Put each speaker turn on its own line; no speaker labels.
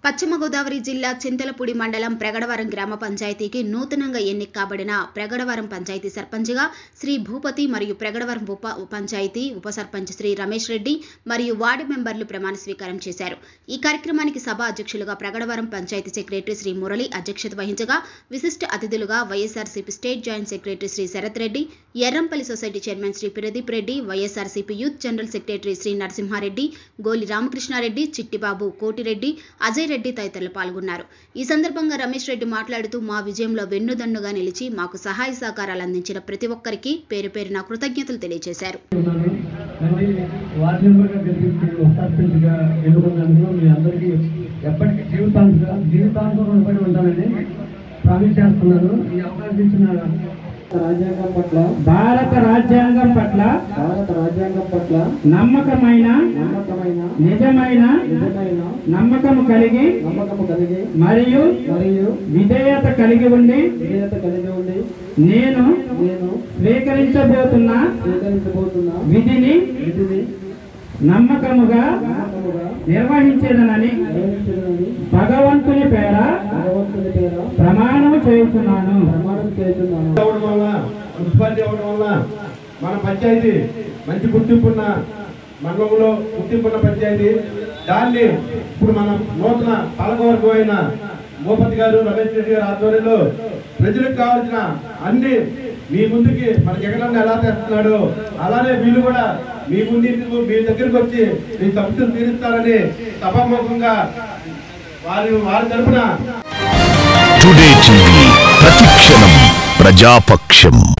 పశ్చిమ గోదావరి జిల్లా చింతలపూడి మండలం ప్రగడవరం గ్రామ పంచాయతీకి నూతనంగా ఎన్నిక కాబడిన ప్రగడవరం పంచాయతీ సర్పంచ్గా శ్రీ భూపతి మరియు ప్రగడవరం ఉప పంచాయతీ ఉప సర్పంచ్ శ్రీ రమేష్ రెడ్డి మరియు వార్డు మెంబర్లు ప్రమాణ స్వీకారం చేశారు ఈ కార్యక్రమానికి సభ అధ్యక్షులుగా ప్రగడవరం పంచాయతీ సెక్రటరీ శ్రీ మురళి అధ్యక్షత వహించగా విశిష్ట అతిథులుగా YSRCP state joint secretary Shri Sarath Reddy Errampalli society chairman Shri Pradeep Reddy YSRCP youth general secretary Shri Narasimhareddy Goli Ramakrishnareddy Chittibabu Koti Reddy Ajay Reddy తదితరులు పాల్గొన్నారు ఈ సందర్భంగా రమేష్ రెడ్డి మాట్లాడుతూ మా విజయంలో వెన్నుదన్నుగా నిలిచి మాకు సహాయ సహకారాలు అందించిన ప్రతి ఒక్కరికి పేరు పేరున కృతజ్ఞతలు తెలియజేశారు
ఉన్నాను కానీ వార్డు మెంబర్గా గెలిపించి సర్పంచ్గా ఎన్నుకున్నందుకు మీ అందరికీ ఎప్పటికీ జీవితాంత జీవితాంతం రుణపడి ఉంటానని ప్రామిస్ చేస్తున్నాను ఈ అవకాశం ఇచ్చిన రాజ్యాంగం పట్ల
భారత రాజ్యాంగం పట్ల
భారత రాజ్యాంగం పట్ల
నమ్మకమైన
నమ్మకమైన
నిజమైన
నిజమైన
నమ్మకం కలిగి
నమ్మకం కలిగి
మరియు
మరియు
విధేయత కలిగి ఉండి
విధేయత కలిగి ఉండి
నేను
నేను
స్వీకరించబోతున్న
స్వీకరించబోతున్న
విధిని
విధిని
నమ్మకముగా
నమ్మకముగా
నిర్వహించేదనని
నిర్వహించడానికి
భగవంతుని పేర
భగవంతుని పేర
ప్రమాణము చేస్తున్నాను
ప్రమాణం చేస్తున్నాను
అవడం వల్ల మున్సిపాలిటీ అవడం వల్ల మన పంచాయతీ మంచి గుర్తింపు ఉన్న మండలంలో గుర్తింపు ఉన్న పంచాయతీ దాన్ని ఇప్పుడు మన నూతన పాలకవర్గం అయిన భూపతి గారు రమేష్ రెడ్డి గారి ఆధ్వర్యంలో ప్రజలకు కావాల్సిన అన్ని మీ ముందుకి మన జగనన్న ఎలా తెస్తున్నాడు అలానే వీళ్ళు కూడా మీ ముందు మీ దగ్గరికి వచ్చి మీ సమస్యలు తీరుస్తారని సభాముఖంగా వారి వారి తరఫున
టుడే టీవీ ప్రతిక్షణం ప్రజాపక్షం